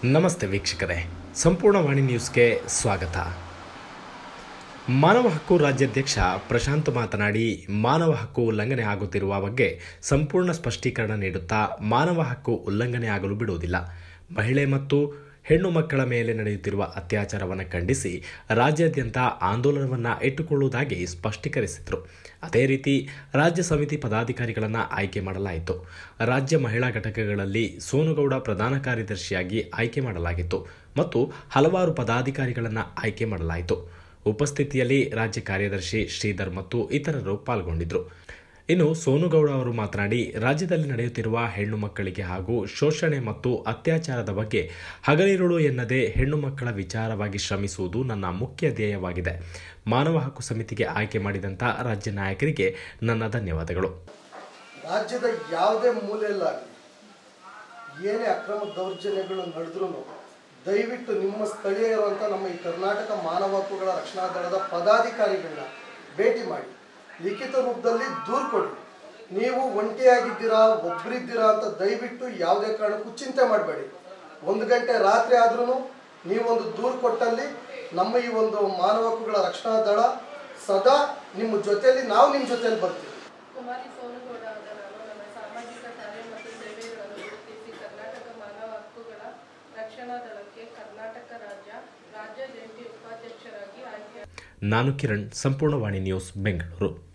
ನಮಸ್ತೆ ವೀಕ್ಷಕರೇ ಸಂಪೂರ್ಣ ವಾಣಿ ನ್ಯೂಸ್ಗೆ ಸ್ವಾಗತ ಮಾನವ ಹಕ್ಕು ರಾಜ್ಯಾಧ್ಯಕ್ಷ ಪ್ರಶಾಂತ್ ಮಾತನಾಡಿ ಮಾನವ ಹಕ್ಕು ಉಲ್ಲಂಘನೆ ಆಗುತ್ತಿರುವ ಬಗ್ಗೆ ಸಂಪೂರ್ಣ ಸ್ಪಷ್ಟೀಕರಣ ನೀಡುತ್ತಾ ಮಾನವ ಹಕ್ಕು ಉಲ್ಲಂಘನೆ ಆಗಲು ಬಿಡುವುದಿಲ್ಲ ಮಹಿಳೆ ಮತ್ತು ಹೆಣ್ಣು ಮಕ್ಕಳ ಮೇಲೆ ನಡೆಯುತ್ತಿರುವ ಅತ್ಯಾಚಾರವನ್ನು ಖಂಡಿಸಿ ರಾಜ್ಯಾದ್ಯಂತ ಆಂದೋಲನವನ್ನು ಇಟ್ಟುಕೊಳ್ಳುವುದಾಗಿ ಸ್ಪಷ್ಟೀಕರಿಸಿದರು ಅದೇ ರೀತಿ ರಾಜ್ಯ ಸಮಿತಿ ಪದಾಧಿಕಾರಿಗಳನ್ನು ಆಯ್ಕೆ ಮಾಡಲಾಯಿತು ರಾಜ್ಯ ಮಹಿಳಾ ಘಟಕಗಳಲ್ಲಿ ಸೋನುಗೌಡ ಪ್ರಧಾನ ಕಾರ್ಯದರ್ಶಿಯಾಗಿ ಆಯ್ಕೆ ಮಾಡಲಾಗಿತ್ತು ಮತ್ತು ಹಲವಾರು ಪದಾಧಿಕಾರಿಗಳನ್ನು ಆಯ್ಕೆ ಮಾಡಲಾಯಿತು ಉಪಸ್ಥಿತಿಯಲ್ಲಿ ರಾಜ್ಯ ಕಾರ್ಯದರ್ಶಿ ಶ್ರೀಧರ್ ಮತ್ತು ಇತರರು ಪಾಲ್ಗೊಂಡಿದ್ದರು ಇನ್ನು ಸೋನುಗೌಡ ಅವರು ಮಾತನಾಡಿ ರಾಜ್ಯದಲ್ಲಿ ನಡೆಯುತ್ತಿರುವ ಹೆಣ್ಣು ಮಕ್ಕಳಿಗೆ ಹಾಗೂ ಶೋಷಣೆ ಮತ್ತು ಅತ್ಯಾಚಾರದ ಬಗ್ಗೆ ಹಗಲಿರುಳು ಎನ್ನದೆ ಹೆಣ್ಣು ಮಕ್ಕಳ ವಿಚಾರವಾಗಿ ಶ್ರಮಿಸುವುದು ನನ್ನ ಮುಖ್ಯ ಧ್ಯೇಯವಾಗಿದೆ ಮಾನವ ಹಕ್ಕು ಸಮಿತಿಗೆ ಆಯ್ಕೆ ಮಾಡಿದಂಥ ರಾಜ್ಯ ನಾಯಕರಿಗೆ ನನ್ನ ಧನ್ಯವಾದಗಳು ರಾಜ್ಯದ ಯಾವುದೇ ಮೂಲೆಯಲ್ಲಾಗಲಿ ಏನೇ ಅಕ್ರಮ ದೌರ್ಜನ್ಯಗಳು ನಡೆದ್ರೂ ದಯವಿಟ್ಟು ನಿಮ್ಮ ಸ್ಥಳೀಯ ಇರುವಂಥ ನಮ್ಮ ಈ ಕರ್ನಾಟಕ ಮಾನವ ಹಕ್ಕುಗಳ ರಕ್ಷಣಾ ದಳದ ಪದಾಧಿಕಾರಿಗಳನ್ನ ಭೇಟಿ ಮಾಡಿ ಲಿಖಿತ ರೂಪದಲ್ಲಿ ದೂರು ಕೊಡಿ ನೀವು ಒಂಟಿಯಾಗಿದ್ದೀರಾ ಒಬ್ಬರಿದ್ದೀರಾ ಅಂತ ದಯವಿಟ್ಟು ಯಾವುದೇ ಕಾರಣಕ್ಕೂ ಚಿಂತೆ ಮಾಡಬೇಡಿ ಒಂದು ಗಂಟೆ ರಾತ್ರಿ ಆದ್ರೂ ನೀವೊಂದು ದೂರು ಕೊಟ್ಟಲ್ಲಿ ನಮ್ಮ ಈ ಒಂದು ಮಾನವ ಹಕ್ಕುಗಳ ರಕ್ಷಣಾ ದಳ ಸದಾ ನಿಮ್ಮ ಜೊತೆಯಲ್ಲಿ ನಾವು ನಿಮ್ಮ ಜೊತೆಯಲ್ಲಿ ಬರ್ತೀವಿ ಕುಮಾರಿ ಸೋನುಗೌಡ ಆದ ನಾನು ನನ್ನ ಸಾಮಾಜಿಕ ಕಾರ್ಯ ಮತ್ತು ಸೇವೆಗಳನ್ನು ಗುರುತಿಸಿ ಕರ್ನಾಟಕ ಮಾನವ ಹಕ್ಕುಗಳ ರಕ್ಷಣಾ ದಳಕ್ಕೆ ಕರ್ನಾಟಕ ರಾಜ್ಯ ರಾಜ್ಯ ಜಂಟಿ ಉಪಾಧ್ಯಕ್ಷರಾಗಿ ಆಯ್ಕೆ ನಾನು ಕಿರಣ್ ಸಂಪೂರ್ಣವಾಣಿ ನ್ಯೂಸ್ ಬೆಂಗಳೂರು